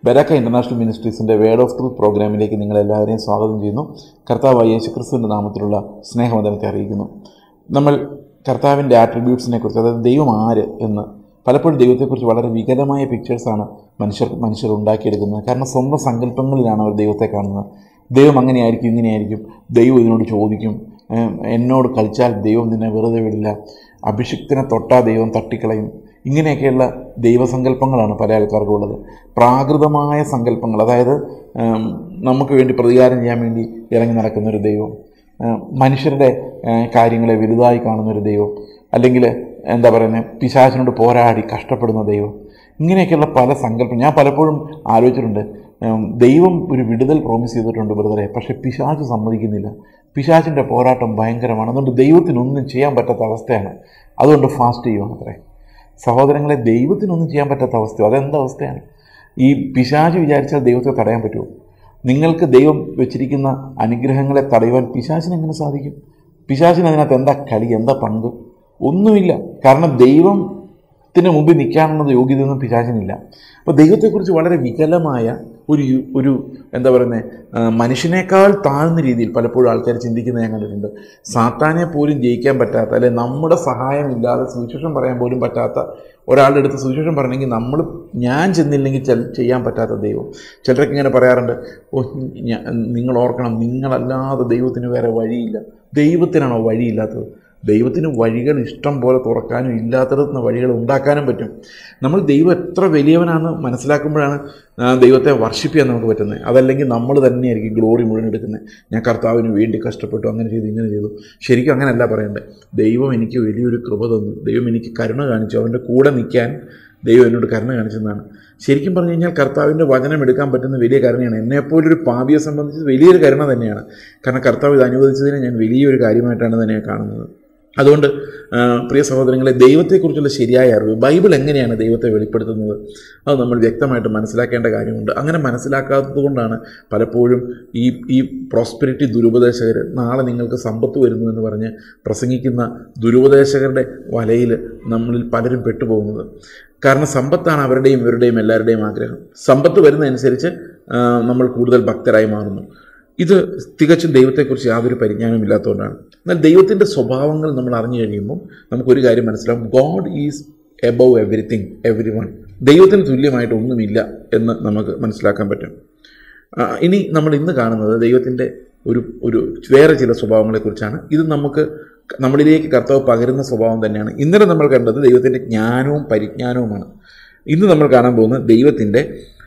ബരാക്ക international മിനിസ്ട്രീസിൻ്റെ word of truth പ്രോഗ്രാമിലേക്ക് നിങ്ങളെല്ലാവരെയും സ്വാഗതം ചെയ്യുന്നു കർത്താവ് യേശു ക്രിസ്തുവിൻ്റെ നാമത്തിലുള്ള സ്നേഹവന്ദനത്തെ അറിയിക്കുന്നു നമ്മൾ കർത്താവിൻ്റെ ആട്രിബ്യൂട്ട്സിനെ കുറിച്ച് അതായത് ദൈവം ആര് എന്ന് പലപ്പോഴും ദൈവത്തെക്കുറിച്ച് വളരെ വികലമായ പിക്ചേഴ്സാണ് മനുഷ്യർ മനുഷ്യർ ഉണ്ടാക്കിയെടുക്കുന്നത് കാരണം സ്വന്തം സങ്കല്പങ്ങളിലാണ് അവർ ദൈവത്തെ കാണുന്നത് ദൈവം അങ്ങനെയായിരിക്കും ഇങ്ങനെയായിരിക്കും ദൈവം ഇതിനോട് ചോദിക്കും ഏം, എന്നോട് കളിച്ചാൽ ദൈവം നിന്നെ വെറുതെ വിടില്ല അഭിഷിക്തനെ തൊട്ടാ ദൈവം തട്ടിക്കളയും ഇങ്ങനെയൊക്കെയുള്ള ദൈവസങ്കല്പങ്ങളാണ് പല ആൾക്കാർക്കും ഉള്ളത് പ്രാകൃതമായ സങ്കല്പങ്ങൾ അതായത് ഏം, നമുക്ക് വേണ്ടി പ്രതികാരം ചെയ്യാൻ വേണ്ടി ഇറങ്ങി നടക്കുന്നൊരു ദൈവം ഏം, മനുഷ്യരുടെ ഏ, കാര്യങ്ങളെ വലുതായി കാണുന്നൊരു ദൈവം അല്ലെങ്കിൽ എന്താ പറയുന്നത് പിശാചിനോട് പോരാടി കഷ്ടപ്പെടുന്ന ദൈവം ഇങ്ങനെയൊക്കെയുള്ള പല സങ്കല്പം ഞാൻ പലപ്പോഴും ആലോചിച്ചിട്ടുണ്ട് ഉം, ദൈവം ഒരു വിടുതൽ പ്രോമിസ് ചെയ്തിട്ടുണ്ട് ബ്രദറെ പക്ഷേ പിശാച് സമ്മതിക്കുന്നില്ല പിശാചിൻ്റെ പോരാട്ടം ഭയങ്കരമാണ് അതുകൊണ്ട് ദൈവത്തിനൊന്നും ചെയ്യാൻ പറ്റാത്ത അവസ്ഥയാണ് അതുകൊണ്ട് ഫാസ്റ്റ് ചെയ്യുവാണ് അത്രേ സഹോദരങ്ങളെ ദൈവത്തിനൊന്നും ചെയ്യാൻ പറ്റാത്ത അവസ്ഥയോ അതെന്താ അവസ്ഥയാണ് ഈ പിശാച് വിചാരിച്ചാൽ ദൈവത്തെ തടയാൻ പറ്റുമോ നിങ്ങൾക്ക് ദൈവം വെച്ചിരിക്കുന്ന അനുഗ്രഹങ്ങളെ തടയുവാൻ പിശാചിന് എങ്ങനെ സാധിക്കും പിശാചിന് അതിനകത്ത് എന്താ കളി എന്താ പങ്ക് ഒന്നുമില്ല കാരണം ദൈവത്തിന് മുമ്പിൽ നിൽക്കാനുള്ള യോഗ്യതയൊന്നും പിശാചിനില്ല അപ്പോൾ ദൈവത്തെക്കുറിച്ച് വളരെ വികലമായ ഒരു യു- ഒരു എന്താ പറയുന്നത് മനുഷ്യനേക്കാൾ താഴ്ന്ന രീതിയിൽ പലപ്പോഴും ആൾക്കാർ ചിന്തിക്കുന്നത് ഞാൻ കണ്ടിട്ടുണ്ട് സാത്താനെ പോലും ജയിക്കാൻ പറ്റാത്ത അല്ലെ നമ്മുടെ സഹായം ഇല്ലാതെ സുവിശേഷം പറയാൻ പോലും പറ്റാത്ത ഒരാളുടെ അടുത്ത് സുവിശേഷം പറയണമെങ്കിൽ നമ്മൾ ഞാൻ ചെന്നില്ലെങ്കിൽ ചെൽ ചെയ്യാൻ പറ്റാത്ത ദൈവം ചിലരൊക്കെ ഇങ്ങനെ പറയാറുണ്ട് ഓ ഞാ- നിങ്ങൾ ഓർക്കണം നിങ്ങളല്ലാതെ ദൈവത്തിന് വേറെ വഴിയില്ല ദൈവത്തിനാണോ വഴിയില്ലാത്തത് ദൈവത്തിന് വഴികൾ ഇഷ്ടം പോലെ തുറക്കാനും ഇല്ലാത്തടത്തുനിന്ന് വഴികൾ ഉണ്ടാക്കാനും പറ്റും നമ്മൾ ദൈവം എത്ര വലിയവനാണെന്ന് മനസ്സിലാക്കുമ്പോഴാണ് ആ, ദൈവത്തെ വർഷിപ്പ് ചെയ്യാൻ നമുക്ക് പറ്റുന്നത് അതല്ലെങ്കിൽ നമ്മൾ തന്നെയായിരിക്കും ഗ്ലോറി മുഴുവൻ എടുക്കുന്നത് ഞാൻ കർത്താവിന് വേണ്ടി കഷ്ടപ്പെട്ടു അങ്ങനെ ചെയ്തു ഇങ്ങനെ ചെയ്തു ശരിക്കും അങ്ങനെയല്ല പറയണ്ടേ ദൈവം എനിക്ക് വലിയൊരു കൃപ തന്നു ദൈവം എനിക്ക് കരുണ കാണിച്ചു അവൻ്റെ കൂടെ നിൽക്കാൻ ദൈവം എന്നോട് കരുണ കാണിച്ചെന്നാണ് ശരിക്കും പറഞ്ഞു കഴിഞ്ഞാൽ കർത്താവിൻ്റെ വചനം എടുക്കാൻ പറ്റുന്ന വലിയ കരുണയാണ് എന്നെപ്പോലൊരു പാപിയെ സംബന്ധിച്ച് വലിയൊരു കരുണ തന്നെയാണ് കാരണം കർത്താവ് ഇത് അനുവദിച്ചതിനെ ഞാൻ വലിയൊരു കാര്യമായിട്ടാണ് തന്നെ കാണുന്നത് അതുകൊണ്ട് ആ, പ്രിയ സഹോദരങ്ങളെ ദൈവത്തെക്കുറിച്ചുള്ള ശരിയായ അറിവ് ബൈബിൾ എങ്ങനെയാണ് ദൈവത്തെ വെളിപ്പെടുത്തുന്നത് അത് നമ്മൾ വ്യക്തമായിട്ട് മനസ്സിലാക്കേണ്ട കാര്യമുണ്ട് അങ്ങനെ മനസ്സിലാക്കാത്തത് കൊണ്ടാണ് പലപ്പോഴും ഈ ഈ പ്രോസ്പെരിറ്റി ദുരുപദേശകർ നാളെ നിങ്ങൾക്ക് സമ്പത്ത് വരുന്നു എന്ന് പറഞ്ഞ് പ്രസംഗിക്കുന്ന ദുരുപദേശകരുടെ വലയിൽ നമ്മളിൽ പലരും പെട്ടുപോകുന്നത് കാരണം സമ്പത്താണ് അവരുടെയും ഇവരുടെയും എല്ലാവരുടെയും ആഗ്രഹം സമ്പത്ത് വരുന്നതനുസരിച്ച് ആ, നമ്മൾ കൂടുതൽ ഭക്തരായി മാറുന്നു ഇത് തികച്ചും ദൈവത്തെക്കുറിച്ച് യാതൊരു പരിജ്ഞാനവും ഇല്ലാത്തതുകൊണ്ടാണ് എന്നാൽ ദൈവത്തിൻ്റെ സ്വഭാവങ്ങൾ നമ്മൾ അറിഞ്ഞു കഴിയുമ്പോൾ നമുക്കൊരു കാര്യം മനസ്സിലാവും God is above everything every one ദൈവത്തിന് തുല്യമായിട്ട് ഒന്നുമില്ല എന്ന് നമുക്ക് മനസ്സിലാക്കാൻ പറ്റും ആ, ഇനി നമ്മൾ ഇന്ന് കാണുന്നത് ദൈവത്തിൻ്റെ ഒരു ഒരു വേറെ ചില സ്വഭാവങ്ങളെക്കുറിച്ചാണ് ഇത് നമുക്ക് നമ്മളിലേക്ക് കർത്താവ് പകരുന്ന സ്വഭാവം തന്നെയാണ് ഇന്നലെ നമ്മൾ കണ്ടത് ദൈവത്തിൻ്റെ ജ്ഞാനവും പരിജ്ഞാനവുമാണ് ഇന്ന് നമ്മൾ കാണാൻ പോകുന്നത് ദൈവത്തിൻ്റെ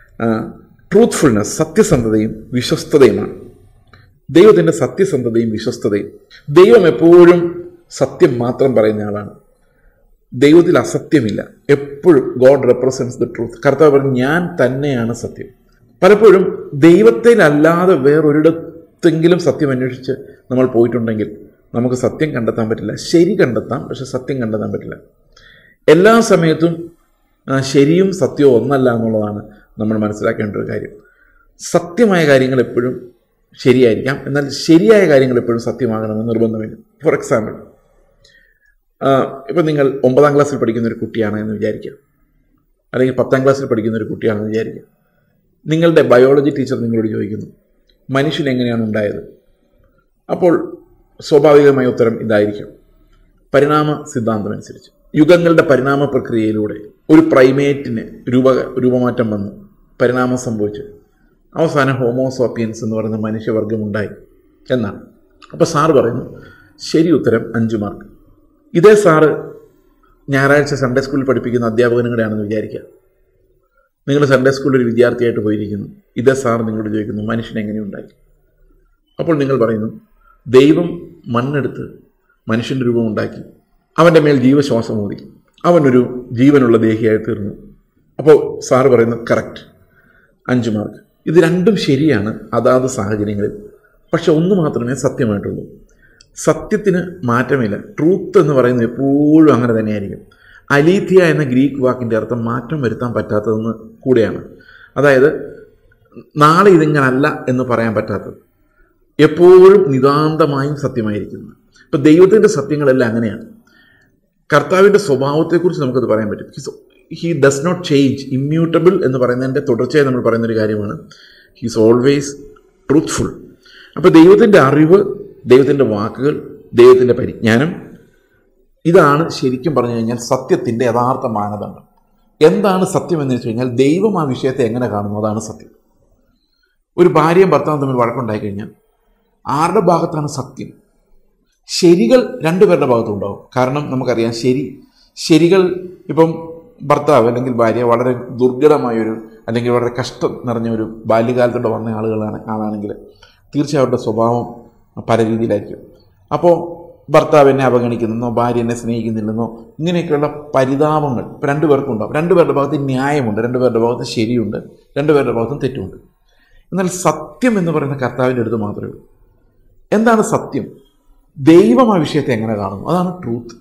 ട്രൂത്ത്ഫുൾനെസ് സത്യസന്ധതയും വിശ്വസ്തതയുമാണ് ദൈവത്തിൻ്റെ സത്യസന്ധതയും വിശ്വസ്തതയും ദൈവം എപ്പോഴും സത്യം മാത്രം പറയുന്ന ആളാണ് ദൈവത്തിൽ അസത്യമില്ല എപ്പോഴും ഗോഡ് റെപ്രസെൻസ് ദ ട്രൂത്ത് കർത്താവ് പറഞ്ഞു ഞാൻ തന്നെയാണ് സത്യം പലപ്പോഴും ദൈവത്തിലല്ലാതെ വേറൊരിടത്തെങ്കിലും സത്യം അന്വേഷിച്ച് നമ്മൾ പോയിട്ടുണ്ടെങ്കിൽ നമുക്ക് സത്യം കണ്ടെത്താൻ പറ്റില്ല ശരി കണ്ടെത്താം പക്ഷെ സത്യം കണ്ടെത്താൻ പറ്റില്ല എല്ലാ സമയത്തും ആ, ശരിയും സത്യവും ഒന്നല്ല എന്നുള്ളതാണ് നമ്മൾ മനസ്സിലാക്കേണ്ട ഒരു കാര്യം സത്യമായ കാര്യങ്ങൾ എപ്പോഴും ശരിയായിരിക്കാം എന്നാൽ ശരിയായ കാര്യങ്ങൾ എപ്പോഴും സത്യമാകണമെന്ന് നിർബന്ധമില്ല ഫോർ എക്സാമ്പിൾ ഇപ്പം നിങ്ങൾ ഒമ്പതാം ക്ലാസ്സിൽ പഠിക്കുന്ന ഒരു കുട്ടിയാണ് എന്ന് വിചാരിക്കുക അല്ലെങ്കിൽ പത്താം ക്ലാസ്സിൽ പഠിക്കുന്ന ഒരു കുട്ടിയാണെന്ന് വിചാരിക്കുക നിങ്ങളുടെ ബയോളജി ടീച്ചർ നിങ്ങളോട് ചോദിക്കുന്നു മനുഷ്യൻ എങ്ങനെയാണ് ഉണ്ടായത് അപ്പോൾ സ്വാഭാവികമായ ഉത്തരം ഇതായിരിക്കും പരിണാമ സിദ്ധാന്തം അനുസരിച്ച് യുഗങ്ങളുടെ പരിണാമ പ്രക്രിയയിലൂടെ ഒരു പ്രൈമേറ്റിന് രൂപ രൂപമാറ്റം വന്നു പരിണാമം സംഭവിച്ചു അവസാനം ഹോമോസോപ്പിയൻസ് എന്ന് പറയുന്ന മനുഷ്യവർഗമുണ്ടായി എന്നാണ് അപ്പോൾ സാറ് പറയുന്നു ശരി ഉത്തരം അഞ്ച് മാർക്ക് ഇതേ സാറ് ഞായറാഴ്ച സൺഡേ സ്കൂളിൽ പഠിപ്പിക്കുന്ന അധ്യാപകനും കൂടെയാണെന്ന് വിചാരിക്കുക നിങ്ങൾ സൺഡേ സ്കൂളിൽ ഒരു വിദ്യാർത്ഥിയായിട്ട് പോയിരിക്കുന്നു ഇതേ സാർ നിങ്ങളോട് ചോദിക്കുന്നു മനുഷ്യൻ എങ്ങനെ ഉണ്ടായി അപ്പോൾ നിങ്ങൾ പറയുന്നു ദൈവം മണ്ണെടുത്ത് മനുഷ്യൻ്റെ രൂപം ഉണ്ടാക്കി അവൻ്റെ മേൽ ജീവശ്വാസം ഊതി അവനൊരു ജീവനുള്ള ദേഹിയായി തീർന്നു അപ്പോൾ സാറ് പറയുന്നു കറക്റ്റ് അഞ്ച് മാർക്ക് ഇത് രണ്ടും ശരിയാണ് അതാത് സാഹചര്യങ്ങളിൽ പക്ഷെ ഒന്ന് മാത്രമേ സത്യമായിട്ടുള്ളൂ സത്യത്തിന് മാറ്റമില്ല ട്രൂത്ത് എന്ന് പറയുന്നത് എപ്പോഴും അങ്ങനെ തന്നെയായിരിക്കും അലീഥിയ എന്ന ഗ്രീക്ക് വാക്കിൻ്റെ അർത്ഥം മാറ്റം വരുത്താൻ പറ്റാത്തതെന്ന് കൂടെയാണ് അതായത് നാളെ ഇതിങ്ങനല്ല എന്ന് പറയാൻ പറ്റാത്തത് എപ്പോഴും നിതാന്തമായും സത്യമായിരിക്കുന്നത് ഇപ്പം ദൈവത്തിൻ്റെ സത്യങ്ങളെല്ലാം അങ്ങനെയാണ് കർത്താവിൻ്റെ സ്വഭാവത്തെക്കുറിച്ച് നമുക്കത് പറയാൻ പറ്റും his he does not change immutable എന്ന് പറയുന്നതിൻ്റെ തുടർച്ചയായി നമ്മൾ പറയുന്നൊരു കാര്യമാണ് ഹീസ് ഓൾവേസ് ട്രൂത്ത്ഫുൾ അപ്പോൾ ദൈവത്തിൻ്റെ അറിവ് ദൈവത്തിൻ്റെ വാക്കുകൾ ദൈവത്തിൻ്റെ പരിജ്ഞാനം ഇതാണ് ശരിക്കും പറഞ്ഞു കഴിഞ്ഞാൽ സത്യത്തിൻ്റെ യഥാർത്ഥ മാനദണ്ഡം എന്താണ് സത്യം എന്ന് വെച്ച് കഴിഞ്ഞാൽ ദൈവം ആ വിഷയത്തെ എങ്ങനെ കാണുന്നു അതാണ് സത്യം ഒരു ഭാര്യയും ഭർത്താവും തമ്മിൽ വഴക്കുണ്ടായി കഴിഞ്ഞാൽ ആരുടെ ഭാഗത്താണ് സത്യം ശരികൾ രണ്ടുപേരുടെ ഭാഗത്തും ഉണ്ടാവും കാരണം നമുക്കറിയാം ശരി ശരികൾ ഇപ്പം ഭർത്താവ് അല്ലെങ്കിൽ ഭാര്യ വളരെ ദുർഘടമായൊരു അല്ലെങ്കിൽ വളരെ കഷ്ടം നിറഞ്ഞ ഒരു ബാല്യകാലത്തോടെ വന്ന ആളുകളാണ് ആളാണെങ്കിൽ തീർച്ചയായും അവരുടെ സ്വഭാവം പല രീതിയിലായിരിക്കും അപ്പോൾ ഭർത്താവ് എന്നെ അവഗണിക്കുന്നെന്നോ ഭാര്യ എന്നെ സ്നേഹിക്കുന്നില്ലെന്നോ ഇങ്ങനെയൊക്കെയുള്ള പരിതാപങ്ങൾ ഇപ്പം രണ്ടുപേർക്കും ഉണ്ടാവും രണ്ടുപേരുടെ ഭാഗത്ത് ന്യായമുണ്ട് രണ്ടുപേരുടെ ഭാഗത്ത് ശരിയുണ്ട് രണ്ടുപേരുടെ ഭാഗത്തും തെറ്റുമുണ്ട് എന്നാൽ സത്യം എന്ന് പറയുന്ന കർത്താവിൻ്റെ അടുത്ത് മാത്രമേ ഉള്ളൂ എന്താണ് സത്യം ദൈവം ആ വിഷയത്തെ എങ്ങനെ കാണുന്നു അതാണ് ട്രൂത്ത്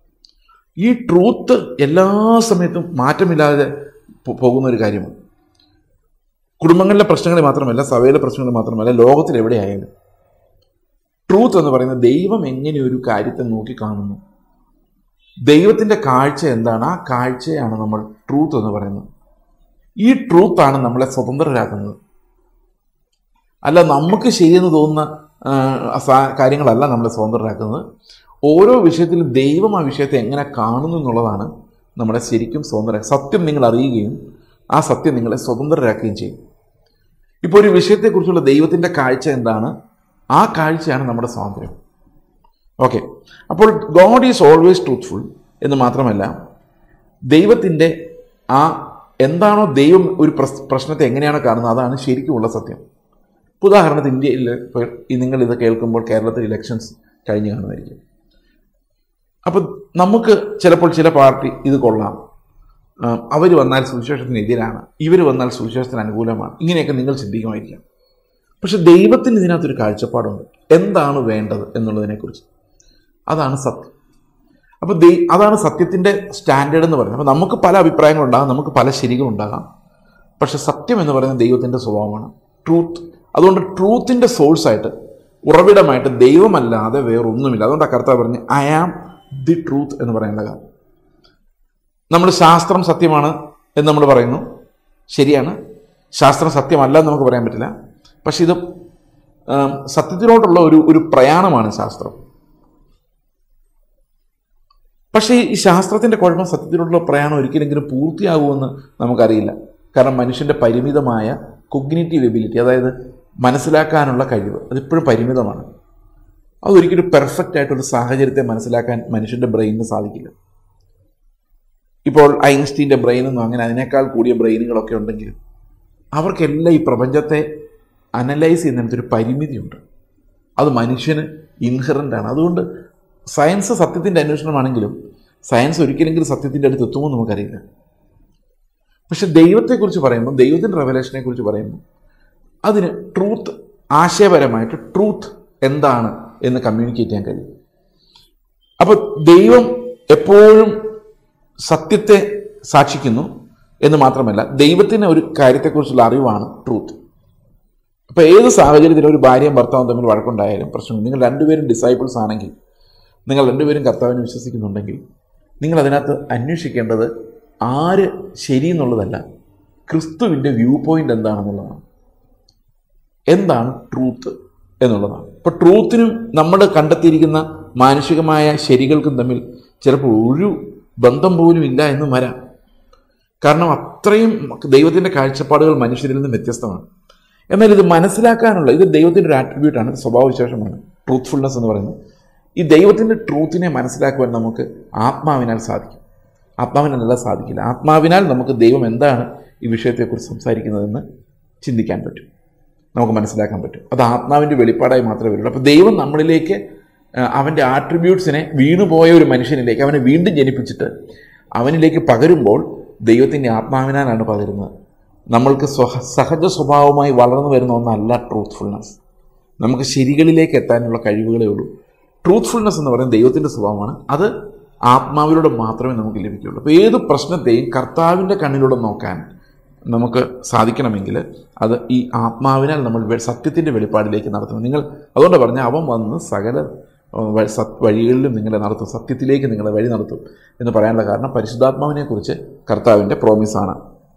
ഈ ട്രൂത്ത് എല്ലാ സമയത്തും മാറ്റമില്ലാതെ പോ- പോകുന്ന ഒരു കാര്യമാണ് കുടുംബങ്ങളിലെ പ്രശ്നങ്ങൾ മാത്രമല്ല സഭയിലെ പ്രശ്നങ്ങൾ മാത്രമല്ല ലോകത്തിൽ എവിടെയായാലും ട്രൂത്ത് എന്ന് പറയുന്നത് ദൈവം എങ്ങനെ ഒരു കാര്യത്തെ നോക്കി കാണുന്നു ദൈവത്തിൻ്റെ കാഴ്ച എന്താണ് ആ കാഴ്ചയാണ് നമ്മൾ ട്രൂത്ത് എന്ന് പറയുന്നത് ഈ ട്രൂത്താണ് നമ്മളെ സ്വതന്ത്രരാക്കുന്നത് അല്ല നമുക്ക് ശരിയെന്ന് തോന്നുന്ന ആ, സാ- കാര്യങ്ങളല്ല നമ്മളെ സ്വതന്ത്രരാക്കുന്നത് ഓരോ വിഷയത്തിലും ദൈവം ആ വിഷയത്തെ എങ്ങനെ കാണുന്നു എന്നുള്ളതാണ് നമ്മളെ ശരിക്കും സ്വതന്ത്ര സത്യം നിങ്ങൾ അറിയുകയും ആ സത്യം നിങ്ങളെ സ്വതന്ത്രരാക്കുകയും ചെയ്യും ഇപ്പോൾ ഒരു വിഷയത്തെക്കുറിച്ചുള്ള ദൈവത്തിൻ്റെ കാഴ്ച എന്താണ് ആ കാഴ്ചയാണ് നമ്മുടെ സ്വാതന്ത്ര്യം ഓക്കെ അപ്പോൾ ഗോഡ് ഈസ് ഓൾവേസ് ട്രൂത്ത്ഫുൾ എന്ന് മാത്രമല്ല ദൈവത്തിൻ്റെ ആ എന്താണോ ദൈവം ഒരു പ്രസ്- പ്രശ്നത്തെ എങ്ങനെയാണോ കാണുന്നത് അതാണ് ശരിക്കുമുള്ള സത്യം ഇപ്പോൾ ഉദാഹരണത്തിന് ഇന്ത്യയിൽ ഇപ്പോൾ ഈ നിങ്ങൾ ഇത് കേൾക്കുമ്പോൾ കേരളത്തിൽ ഇലക്ഷൻസ് കഴിഞ്ഞ് കാണുമായിരിക്കും അപ്പം നമുക്ക് ചിലപ്പോൾ ചില പാർട്ടി ഇത് കൊള്ളാം അവർ വന്നാൽ സുവിശേഷത്തിന് എതിരാണ് ഇവർ വന്നാൽ സുവിശേഷത്തിന് അനുകൂലമാണ് ഇങ്ങനെയൊക്കെ നിങ്ങൾ ചിന്തിക്കുമായിരിക്കാം പക്ഷെ ദൈവത്തിന് ഇതിനകത്തൊരു കാഴ്ചപ്പാടുണ്ട് എന്താണ് വേണ്ടത് എന്നുള്ളതിനെക്കുറിച്ച് അതാണ് സത്യം അപ്പോൾ ദൈ അതാണ് സത്യത്തിൻ്റെ സ്റ്റാൻഡേർഡ് എന്ന് പറയുന്നത് അപ്പോൾ നമുക്ക് പല അഭിപ്രായങ്ങളുണ്ടാകാം നമുക്ക് പല ശരികളുണ്ടാകാം പക്ഷെ സത്യം എന്ന് പറയുന്നത് ദൈവത്തിൻ്റെ സ്വഭാവമാണ് ട്രൂത്ത് അതുകൊണ്ട് ട്രൂത്തിൻ്റെ സോഴ്സായിട്ട് ഉറവിടമായിട്ട് ദൈവമല്ലാതെ വേറൊന്നുമില്ല അതുകൊണ്ട് ആ കർത്താവ് പറഞ്ഞ് ഐ ആം ദി ട്രൂത്ത് എന്ന് പറയുന്ന കാര്യം നമ്മൾ ശാസ്ത്രം സത്യമാണ് എന്ന് നമ്മൾ പറയുന്നു ശരിയാണ് ശാസ്ത്രം സത്യമല്ല എന്ന് നമുക്ക് പറയാൻ പറ്റില്ല പക്ഷെ ഇത് ആം, സത്യത്തിലോട്ടുള്ള ഒരു ഒരു പ്രയാണമാണ് ശാസ്ത്രം പക്ഷേ ഈ ശാസ്ത്രത്തിൻ്റെ കുഴപ്പം സത്യത്തിലുള്ള പ്രയാണം ഒരിക്കലെങ്കിലും പൂർത്തിയാകുമെന്ന് നമുക്കറിയില്ല കാരണം മനുഷ്യൻ്റെ പരിമിതമായ കൊഗ്നിറ്റീവ് എബിലിറ്റി അതായത് മനസ്സിലാക്കാനുള്ള കഴിവ് അതിപ്പോഴും പരിമിതമാണ് അതൊരിക്കലും പെർഫെക്റ്റ് ആയിട്ടൊരു സാഹചര്യത്തെ മനസ്സിലാക്കാൻ മനുഷ്യൻ്റെ ബ്രെയിനിന് സാധിക്കില്ല ഇപ്പോൾ ഐൻസ്റ്റീൻ്റെ ബ്രെയിനൊന്നും അങ്ങനെ അതിനേക്കാൾ കൂടിയ ബ്രെയിനുകളൊക്കെ ഉണ്ടെങ്കിലും അവർക്കെല്ലാം ഈ പ്രപഞ്ചത്തെ അനലൈസ് ചെയ്യുന്നതിനകത്തൊരു പരിമിതിയുണ്ട് അത് മനുഷ്യന് ഇൻഹറൻ്റ് ആണ് അതുകൊണ്ട് സയൻസ് സത്യത്തിൻ്റെ അന്വേഷണമാണെങ്കിലും സയൻസ് ഒരിക്കലെങ്കിലും സത്യത്തിൻ്റെ അടുത്ത് എത്തുമോ എന്ന് നമുക്കറിയില്ല പക്ഷെ ദൈവത്തെക്കുറിച്ച് പറയുമ്പോൾ ദൈവത്തിൻ്റെ റെവലേഷനെ കുറിച്ച് പറയുമ്പോൾ അതിന് ട്രൂത്ത് ആശയപരമായിട്ട് ട്രൂത്ത് എന്താണ് എന്ന് കമ്മ്യൂണിക്കേറ്റ് ചെയ്യാൻ കഴിയും അപ്പോൾ ദൈവം എപ്പോഴും സത്യത്തെ സാക്ഷിക്കുന്നു എന്ന് മാത്രമല്ല ദൈവത്തിന് ഒരു കാര്യത്തെക്കുറിച്ചുള്ള അറിവാണ് ട്രൂത്ത് അപ്പോൾ ഏത് സാഹചര്യത്തിലും ഒരു ഭാര്യയും ഭർത്താവും തമ്മിൽ വഴക്കുണ്ടായാലും പ്രശ്നം നിങ്ങൾ രണ്ടുപേരും ഡിസൈപ്പിൾസ് ആണെങ്കിൽ നിങ്ങൾ രണ്ടുപേരും കർത്താവിനെ വിശ്വസിക്കുന്നുണ്ടെങ്കിൽ നിങ്ങൾ അതിനകത്ത് അന്വേഷിക്കേണ്ടത് ആര് ശരി എന്നുള്ളതല്ല ക്രിസ്തുവിൻ്റെ വ്യൂ പോയിന്റ് എന്താണെന്നുള്ളതാണ് എന്താണ് ട്രൂത്ത് എന്നുള്ളതാണ് അപ്പോൾ ട്രൂത്തിനും നമ്മൾ കണ്ടെത്തിയിരിക്കുന്ന മാനുഷികമായ ശരികൾക്കും തമ്മിൽ ചിലപ്പോൾ ഒരു ബന്ധം പോലും ഇല്ല എന്നും വരാം കാരണം അത്രയും ദൈവത്തിൻ്റെ കാഴ്ചപ്പാടുകൾ മനുഷ്യരിൽ നിന്ന് വ്യത്യസ്തമാണ് എന്നാൽ ഇത് മനസ്സിലാക്കാനുള്ള ഇത് ദൈവത്തിൻ്റെ ഒരു ആട്രിബ്യൂട്ടാണ് ഒരു സ്വഭാവവിശേഷമാണ് ട്രൂത്ത്ഫുൾനെസ് എന്ന് പറയുന്നത് ഈ ദൈവത്തിൻ്റെ ട്രൂത്തിനെ മനസ്സിലാക്കുവാൻ നമുക്ക് ആത്മാവിനാൽ സാധിക്കും ആത്മാവിനല്ല സാധിക്കില്ല ആത്മാവിനാൽ നമുക്ക് ദൈവം എന്താണ് ഈ വിഷയത്തെക്കുറിച്ച് സംസാരിക്കുന്നതെന്ന് ചിന്തിക്കാൻ പറ്റും നമുക്ക് മനസ്സിലാക്കാൻ പറ്റും അത് ആത്മാവിൻ്റെ വെളിപ്പാടായി മാത്രമേ വരുള്ളൂ അപ്പോൾ ദൈവം നമ്മളിലേക്ക് ആ, അവൻ്റെ ആട്രിബ്യൂട്ട്സിനെ വീണുപോയ ഒരു മനുഷ്യനിലേക്ക് അവനെ വീണ്ടും ജനിപ്പിച്ചിട്ട് അവനിലേക്ക് പകരുമ്പോൾ ദൈവത്തിൻ്റെ ആത്മാവിനാലാണ് പകരുന്നത് നമ്മൾക്ക് സ്വഹ സഹജ സ്വഭാവമായി വളർന്നു വരുന്ന ഒന്നല്ല ട്രൂത്ത്ഫുൾനെസ് നമുക്ക് ശരികളിലേക്ക് എത്താനുള്ള കഴിവുകളേ ഉള്ളൂ ട്രൂത്ത്ഫുൾനെസ് എന്ന് പറയുന്നത് ദൈവത്തിൻ്റെ സ്വഭാവമാണ് അത് ആത്മാവിലൂടെ മാത്രമേ നമുക്ക് ലഭിക്കുകയുള്ളൂ അപ്പോൾ ഏത് പ്രശ്നത്തെയും കർത്താവിൻ്റെ കണ്ണിലൂടെ നോക്കാൻ നമുക്ക് സാധിക്കണമെങ്കിൽ അത് ഈ ആത്മാവിനാൽ നമ്മൾ വെ- സത്യത്തിൻ്റെ വെളിപ്പാടിലേക്ക് നടത്തണം നിങ്ങൾ അതുകൊണ്ട് പറഞ്ഞാൽ അവൻ വന്ന് സകല ഏഹ്, വ- സത്- വഴികളിലും നിങ്ങളെ നടത്തും സത്യത്തിലേക്ക് നിങ്ങളെ വഴി നടത്തും എന്ന് പറയാനുള്ള കാരണം പരിശുദ്ധാത്മാവിനെ കുറിച്ച് കർത്താവിൻ്റെ പ്രോമിസാണ്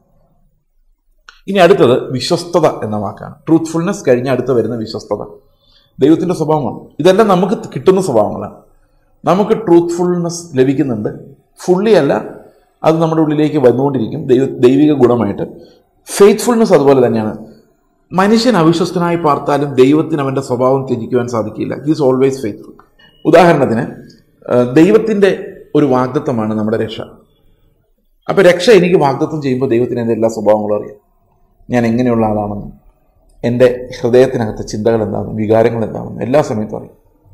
ഇനി അടുത്തത് വിശ്വസ്തത എന്ന വാക്കാണ് ട്രൂത്ത്ഫുൾനെസ് കഴിഞ്ഞ അടുത്ത് വരുന്ന വിശ്വസ്തത ദൈവത്തിൻ്റെ സ്വഭാവമാണ് ഇതെല്ലാം നമുക്ക് കിട്ടുന്ന സ്വഭാവങ്ങളാണ് നമുക്ക് ട്രൂത്ത്ഫുൾനെസ് ലഭിക്കുന്നുണ്ട് ഫുള്ളി അല്ല അത് നമ്മുടെ ഉള്ളിലേക്ക് വന്നുകൊണ്ടിരിക്കും ദൈവ ദൈവിക ഗുണമായിട്ട് ഫെയ്ത്ത്ഫുൾനെസ് അതുപോലെ തന്നെയാണ് മനുഷ്യൻ അവിശ്വസ്തനായി പാർത്താലും ദൈവത്തിന് അവൻ്റെ സ്വഭാവം ത്യജിക്കുവാൻ സാധിക്കില്ല ഹീസ് ഓൾവേസ് ഫെയ്ത്ത്ഫുൾ ഉദാഹരണത്തിന് ആ, ദൈവത്തിൻ്റെ ഒരു വാഗ്ദത്വമാണ് നമ്മുടെ രക്ഷ അപ്പോൾ രക്ഷ എനിക്ക് വാഗ്ദത്വം ചെയ്യുമ്പോൾ ദൈവത്തിന് എൻ്റെ എല്ലാ സ്വഭാവങ്ങളും അറിയാം ഞാൻ എങ്ങനെയുള്ള ആളാണെന്നും എൻ്റെ ഹൃദയത്തിനകത്തെ ചിന്തകൾ എന്താണെന്നും വികാരങ്ങൾ എന്താണെന്നും എല്ലാ സമയത്തും അറിയും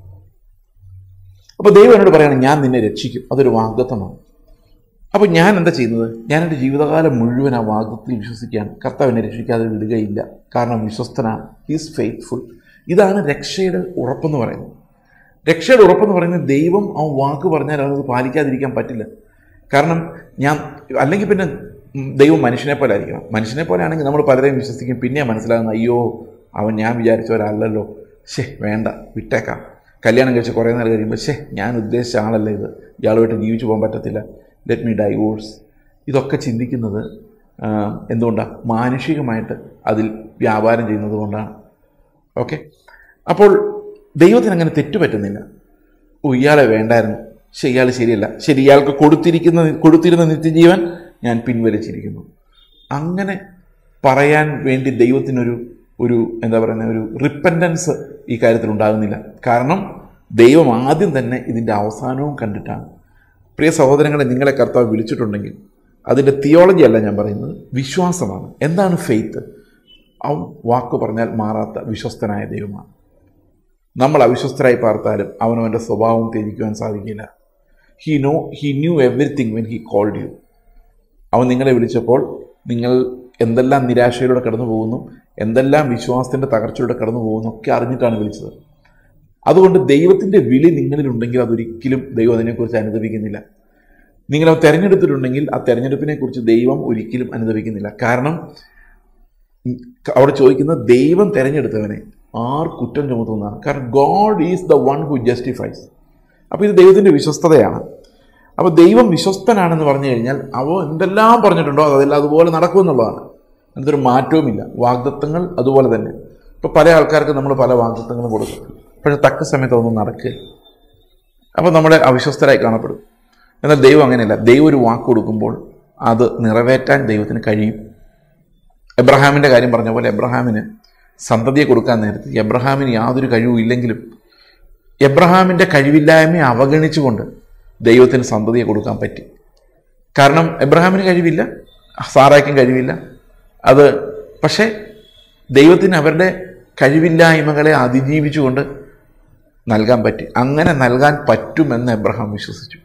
അപ്പോൾ ദൈവം എന്നോട് പറയുകയാണ് ഞാൻ നിന്നെ രക്ഷിക്കും അതൊരു വാഗ്ദത്തമാണ് അപ്പോൾ ഞാൻ എന്താ ചെയ്യുന്നത് ഞാൻ എൻ്റെ ജീവിതകാലം മുഴുവൻ ആ വാഗ്ദത്തിൽ വിശ്വസിക്കുകയാണ് കർത്താവ് എന്നെ രക്ഷിക്കാതെ വിടുകയില്ല കാരണം വിശ്വസ്തനാണ് ഹീസ് ഫെയ്ത്ത്ഫുൾ ഇതാണ് രക്ഷയുടെ ഉറപ്പെന്ന് പറയുന്നത് രക്ഷയുടെ ഉറപ്പെന്ന് പറയുന്നത് ദൈവം ആ വാക്ക് പറഞ്ഞാൽ അവനത് പാലിക്കാതിരിക്കാൻ പറ്റില്ല കാരണം ഞാൻ അല്ലെങ്കിൽ പിന്നെ ഉം, ദൈവം മനുഷ്യനെ പോലെ ആയിരിക്കണം മനുഷ്യനെ പോലെ ആണെങ്കിൽ നമ്മൾ പലരെയും വിശ്വസിക്കും പിന്നെ മനസ്സിലാകുന്ന അയ്യോ അവൻ ഞാൻ വിചാരിച്ച ഒരാളല്ലോ ശേ വേണ്ട വിട്ടേക്കാം കല്യാണം കഴിച്ച് കുറേ നാൾ കഴിയുമ്പോൾ ശേ ഞാൻ ഉദ്ദേശിച്ച ആളല്ല ഇത് ഇയാളുമായിട്ട് ജീവിച്ചു പോകാൻ പറ്റത്തില്ല ലെറ്റ് മീ ഡൈവോഴ്സ് ഇതൊക്കെ ചിന്തിക്കുന്നത് ആ, എന്തുകൊണ്ടാണ് മാനുഷികമായിട്ട് അതിൽ വ്യാപാരം ചെയ്യുന്നത് കൊണ്ടാണ് ഓക്കെ അപ്പോൾ ദൈവത്തിന് അങ്ങനെ തെറ്റുപറ്റുന്നില്ല ഓ ഇയാളെ വേണ്ടായിരുന്നു ശരി ഇയാൾ ശരിയല്ല ശരി ഇയാൾക്ക് കൊടുത്തിരിക്കുന്ന കൊടുത്തിരുന്ന നിത്യജീവൻ ഞാൻ പിൻവലിച്ചിരിക്കുന്നു അങ്ങനെ പറയാൻ വേണ്ടി ദൈവത്തിനൊരു ഒരു എന്താ പറയുന്ന ഒരു റിപ്പൻഡൻസ് ഈ കാര്യത്തിൽ ഉണ്ടാകുന്നില്ല കാരണം ദൈവം ആദ്യം തന്നെ ഇതിൻ്റെ അവസാനവും കണ്ടിട്ടാണ് പ്രിയ സഹോദരങ്ങളെ നിങ്ങളെ കർത്താവ് വിളിച്ചിട്ടുണ്ടെങ്കിൽ അതിൻ്റെ തിയോളജി അല്ല ഞാൻ പറയുന്നത് വിശ്വാസമാണ് എന്താണ് ഫെയ്ത്ത് അവൻ വാക്ക് പറഞ്ഞാൽ മാറാത്ത വിശ്വസ്തനായ ദൈവമാണ് നമ്മൾ അവിശ്വസ്തരായി പാർത്താലും അവനവൻ്റെ സ്വഭാവം ത്യജിക്കുവാൻ സാധിക്കില്ല he know he knew everything when he called you അവൻ നിങ്ങളെ വിളിച്ചപ്പോൾ നിങ്ങൾ എന്തെല്ലാം നിരാശയിലൂടെ കടന്നു പോകുന്നു എന്തെല്ലാം വിശ്വാസത്തിൻ്റെ തകർച്ചയിലൂടെ കടന്നു പോകുന്നു ഒക്കെ അറിഞ്ഞിട്ടാണ് വിളിച്ചത് അതുകൊണ്ട് ദൈവത്തിൻ്റെ വിളി നിങ്ങളിലുണ്ടെങ്കിൽ അതൊരിക്കലും ദൈവം അതിനെക്കുറിച്ച് അനുദപിക്കുന്നില്ല നിങ്ങൾ അത് തിരഞ്ഞെടുത്തിട്ടുണ്ടെങ്കിൽ ആ തെരഞ്ഞെടുപ്പിനെക്കുറിച്ച് ദൈവം ഒരിക്കലും അനുദപിക്കുന്നില്ല കാരണം അവിടെ ചോദിക്കുന്നത് ദൈവം തിരഞ്ഞെടുത്തവനെ ആർ കുറ്റം ചുമത്തുന്നതാണ് കാരണം God is the one who justifies അപ്പോൾ ഇത് ദൈവത്തിൻ്റെ വിശ്വസ്തതയാണ് അപ്പോൾ ദൈവം വിശ്വസ്തനാണെന്ന് പറഞ്ഞു കഴിഞ്ഞാൽ അവ എന്തെല്ലാം പറഞ്ഞിട്ടുണ്ടോ അതെല്ലാം അതുപോലെ നടക്കുമെന്നുള്ളതാണ് അതിനൊരു മാറ്റവുമില്ല വാഗ്ദത്തങ്ങൾ അതുപോലെ തന്നെ ഇപ്പോൾ പല ആൾക്കാർക്ക് നമ്മൾ പല വാഗ്ദത്തങ്ങളും കൊടുക്കും പക്ഷേ തക്ക സമയത്ത് ഒന്നും നടക്കുക അപ്പോൾ നമ്മുടെ അവിശ്വസ്തരായി കാണപ്പെടും എന്നാൽ ദൈവം അങ്ങനെയല്ല ദൈവം ഒരു വാക്ക് കൊടുക്കുമ്പോൾ അത് നിറവേറ്റാൻ ദൈവത്തിന് കഴിയും എബ്രഹാമിൻ്റെ കാര്യം പറഞ്ഞ പോലെ എബ്രഹാമിന് സന്തതിയെ കൊടുക്കാൻ നേരത്ത് എബ്രഹാമിന് യാതൊരു കഴിവും ഇല്ലെങ്കിലും എബ്രഹാമിൻ്റെ കഴിവില്ലായ്മയെ അവഗണിച്ചുകൊണ്ട് ദൈവത്തിന് സന്തതിയെ കൊടുക്കാൻ പറ്റി കാരണം എബ്രഹാമിന് കഴിവില്ല സാറായ്ക്കും കഴിവില്ല അത് പക്ഷേ ദൈവത്തിന് അവരുടെ കഴിവില്ലായ്മകളെ അതിജീവിച്ചുകൊണ്ട് നൽകാൻ പറ്റി അങ്ങനെ നൽകാൻ പറ്റുമെന്ന് എബ്രഹാം വിശ്വസിച്ചു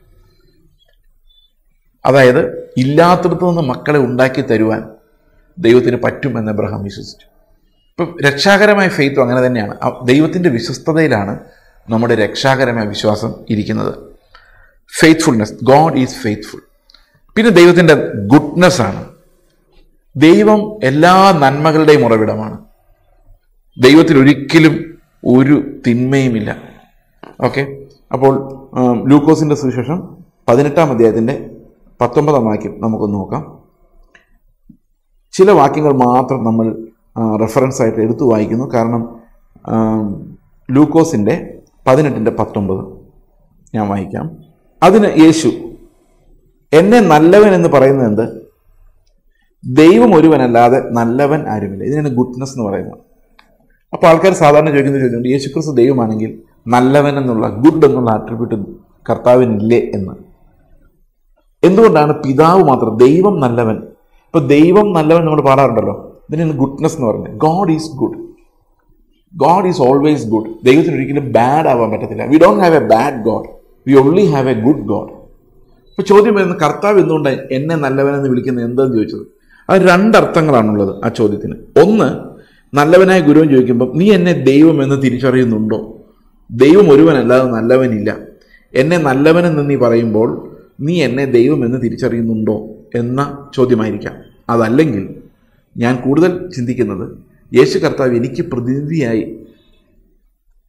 അതായത് ഇല്ലാത്തടത്തു നിന്ന് മക്കളെ ഉണ്ടാക്കി തരുവാൻ ദൈവത്തിന് പറ്റുമെന്ന് എബ്രഹാം വിശ്വസിച്ചു ഇപ്പം രക്ഷാകരമായ ഫെയ്ത്തും അങ്ങനെ തന്നെയാണ് ആ ദൈവത്തിൻ്റെ വിശ്വസ്തതയിലാണ് നമ്മുടെ രക്ഷാകരമായ വിശ്വാസം ഇരിക്കുന്നത് ഫെയ്ത്ത്ഫുൾനെസ് ഗോഡ് ഈസ് ഫെയ്ത്ത്ഫുൾ പിന്നെ ദൈവത്തിൻ്റെ ഗുഡ്നെസ് ആണ് ദൈവം എല്ലാ നന്മകളുടെയും ഉറവിടമാണ് ദൈവത്തിൽ ഒരിക്കലും ഒരു തിന്മയുമില്ല ഓക്കെ അപ്പോൾ ആം, ലൂക്കോസിൻ്റെ സുവിശേഷം പതിനെട്ടാം അധ്യായത്തിൻ്റെ പത്തൊമ്പതാം വാക്യം നമുക്കൊന്ന് നോക്കാം ചില വാക്യങ്ങൾ മാത്രം നമ്മൾ റെഫറൻസ് ആയിട്ട് എടുത്തു വായിക്കുന്നു കാരണം ആം, ലൂക്കോസിൻ്റെ പതിനെട്ടിൻ്റെ പത്തൊമ്പത് ഞാൻ വായിക്കാം അതിന് യേശു എന്നെ നല്ലവൻ എന്ന് പറയുന്നത് എന്ത് ദൈവം ഒരുവനല്ലാതെ നല്ലവൻ ആരുമില്ല ഇതിനാണ് ഗുഡ്നെസ് എന്ന് പറയുന്നത് അപ്പോൾ ആൾക്കാർ സാധാരണ ചോദിക്കുന്ന ചോദ്യമുണ്ട് യേശുക്രിസ്തു ദൈവമാണെങ്കിൽ നല്ലവൻ എന്നുള്ള ഗുഡ് എന്നുള്ള ആട്രിബ്യൂട്ട് കർത്താവിനില്ലേ എന്ന് എന്തുകൊണ്ടാണ് പിതാവ് മാത്രം ദൈവം നല്ലവൻ ഇപ്പൊ ദൈവം നല്ലവൻ നമ്മൾ പാടാറുണ്ടല്ലോ ഇതിനാണ് ഗുഡ്നെസ് എന്ന് പറയുന്നത് God is good God is always good ദൈവത്തിന് ഒരിക്കലും ബാഡ് ആവാൻ പറ്റത്തില്ല we don't have a bad God we only have a good God അപ്പൊ ചോദ്യം വരുന്നത് കർത്താവ് എന്തുകൊണ്ടാണ് എന്നെ നല്ലവനെന്ന് വിളിക്കുന്നത് എന്താന്ന് ചോദിച്ചത് അത് രണ്ടർത്ഥങ്ങളാണുള്ളത് ആ ചോദ്യത്തിന് ഒന്ന് നല്ലവനായ ഗുരുവൻ ചോദിക്കുമ്പോൾ നീ എന്നെ ദൈവം എന്ന് തിരിച്ചറിയുന്നുണ്ടോ ദൈവം ഒരുവനല്ലാതെ നല്ലവനില്ല എന്നെ നല്ലവനെന്ന് നീ പറയുമ്പോൾ നീ എന്നെ ദൈവം എന്ന് തിരിച്ചറിയുന്നുണ്ടോ എന്ന ചോദ്യമായിരിക്കാം അതല്ലെങ്കിൽ ഞാൻ കൂടുതൽ ചിന്തിക്കുന്നത് യേശു കർത്താവ് എനിക്ക് പ്രതിനിധിയായി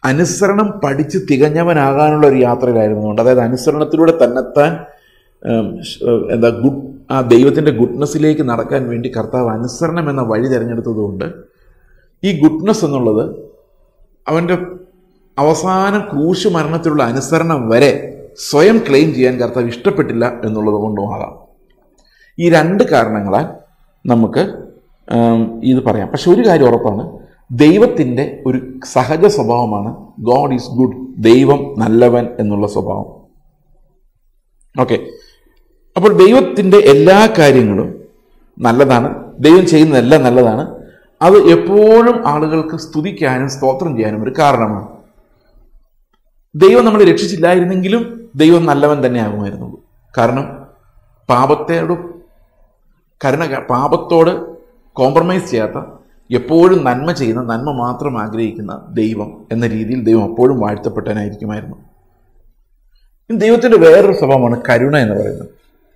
അനുസരണം പഠിച്ച് തികഞ്ഞവനാകാനുള്ള ഒരു യാത്രയിലായിരുന്നുകൊണ്ട് അതായത് അനുസരണത്തിലൂടെ തന്നെത്താൻ ഉം, ഷ്- എന്താ ഗുഡ് ആ ദൈവത്തിൻ്റെ ഗുഡ്നെസ്സിലേക്ക് നടക്കാൻ വേണ്ടി കർത്താവ് അനുസരണം എന്ന വഴി തിരഞ്ഞെടുത്തതുകൊണ്ട് ഈ ഗുഡ്നെസ് എന്നുള്ളത് അവൻ്റെ അവസാന ക്രൂശ് മരണത്തിലുള്ള അനുസരണം വരെ സ്വയം ക്ലെയിം ചെയ്യാൻ കർത്താവ് ഇഷ്ടപ്പെട്ടില്ല എന്നുള്ളത് കൊണ്ടുമാകാം ഈ രണ്ട് കാരണങ്ങളാൽ നമുക്ക് ഉം, ഇത് പറയാം പക്ഷെ ഒരു കാര്യം ഉറപ്പാണ് ദൈവത്തിൻ്റെ ഒരു സഹജ സ്വഭാവമാണ് ഗോഡ് ഈസ് ഗുഡ് ദൈവം നല്ലവൻ എന്നുള്ള സ്വഭാവം ഓക്കെ അപ്പോൾ ദൈവത്തിൻ്റെ എല്ലാ കാര്യങ്ങളും നല്ലതാണ് ദൈവം ചെയ്യുന്നതെല്ലാം നല്ലതാണ് അത് എപ്പോഴും ആളുകൾക്ക് സ്തുതിക്കാനും സ്തോത്രം ചെയ്യാനും ഒരു കാരണമാണ് ദൈവം നമ്മളെ രക്ഷിച്ചില്ലായിരുന്നെങ്കിലും ദൈവം നല്ലവൻ തന്നെ ആകുമായിരുന്നുള്ളൂ കാരണം പാപത്തോട് കരുണ പാപത്തോട് കോംപ്രമൈസ് ചെയ്യാത്ത എപ്പോഴും നന്മ ചെയ്യുന്ന നന്മ മാത്രം ആഗ്രഹിക്കുന്ന ദൈവം എന്ന രീതിയിൽ ദൈവം അപ്പോഴും വാഴ്ത്തപ്പെട്ടവനായിരിക്കുമായിരുന്നു ഇനി ദൈവത്തിന്റെ വേറൊരു സ്വഭാവമാണ് കരുണ എന്ന് പറയുന്നത്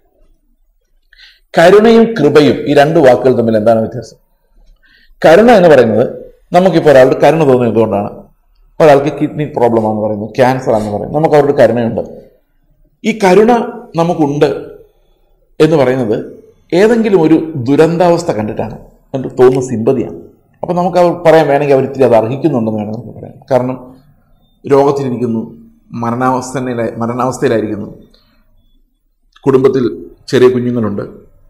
കരുണയും കൃപയും ഈ രണ്ട് വാക്കുകൾ തമ്മിൽ എന്താണ് വ്യത്യാസം കരുണ എന്ന് പറയുന്നത് നമുക്കിപ്പോൾ ഒരാളുടെ കരുണ തോന്നുന്നത് എന്തുകൊണ്ടാണ് ഒരാൾക്ക് കിഡ്നി പ്രോബ്ലം ആണെന്ന് പറയുന്നു ക്യാൻസർ ആണെന്ന് പറയുന്നു നമുക്ക് അവരുടെ കരുണയുണ്ട് ഈ കരുണ നമുക്കുണ്ട് എന്ന് പറയുന്നത് ഏതെങ്കിലും ഒരു ദുരന്താവസ്ഥ കണ്ടിട്ടാണ് എന്ന് തോന്നുന്ന സിമ്പതിയാണ് അപ്പം നമുക്ക് അവർ പറയാൻ വേണമെങ്കിൽ അവർ ഇത്തിരി അത് അർഹിക്കുന്നുണ്ടെന്ന് വേണം നമുക്ക് പറയാം കാരണം രോഗത്തിലിരിക്കുന്നു മരണാവസ്ഥയിലായി മരണാവസ്ഥയിലായിരിക്കുന്നു കുടുംബത്തിൽ ചെറിയ കുഞ്ഞുങ്ങളുണ്ട്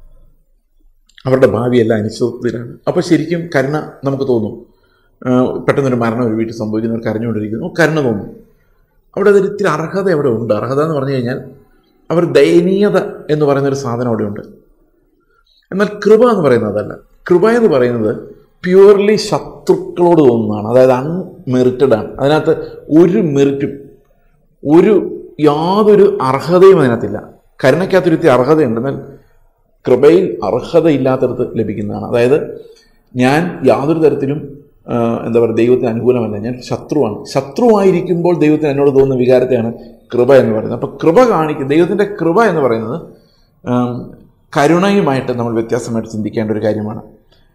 അവരുടെ ഭാവിയെല്ലാം അനിശ്ചിതത്തിലാണ് അപ്പോൾ ശരിക്കും കരുണ നമുക്ക് തോന്നും ആ, പെട്ടെന്നൊരു മരണം ഒരു വീട്ടിൽ സംഭവിക്കുന്നവർ കരഞ്ഞുകൊണ്ടിരിക്കുന്നു കരുണ തോന്നും അവിടെ അതൊരു ഇത്തിരി അർഹത അവിടെ ഉണ്ട് അർഹത എന്ന് പറഞ്ഞു കഴിഞ്ഞാൽ അവർ ദയനീയത എന്ന് പറയുന്ന ഒരു സാധനം അവിടെ ഉണ്ട് എന്നാൽ കൃപ എന്ന് പറയുന്നത് അതല്ല കൃപ എന്ന് പറയുന്നത് പ്യുവർലി ശത്രുക്കളോട് തോന്നുന്നതാണ് അതായത് അൺമെറിറ്റഡ് ആണ് അതിനകത്ത് ഒരു മെറിറ്റും ഒരു യാതൊരു അർഹതയും അതിനകത്തില്ല കരുണയ്ക്കകത്തൊരു ഇത്തിരി അർഹതയുണ്ട് എന്നാൽ കൃപയിൽ അർഹതയില്ലാത്തടത്ത് ലഭിക്കുന്നതാണ് അതായത് ഞാൻ യാതൊരു തരത്തിലും ആ, എന്താ പറയുക ദൈവത്തിന് അനുകൂലമല്ല ഞാൻ ശത്രുവാണ് ശത്രുവായിരിക്കുമ്പോൾ ദൈവത്തിന് എന്നോട് തോന്നുന്ന വികാരത്തെയാണ് കൃപ എന്ന് പറയുന്നത് അപ്പോൾ കൃപ കാണിക്കും ദൈവത്തിൻ്റെ കൃപ എന്ന് പറയുന്നത് ആം, കരുണയുമായിട്ട് നമ്മൾ വ്യത്യാസമായിട്ട് ചിന്തിക്കേണ്ട ഒരു കാര്യമാണ്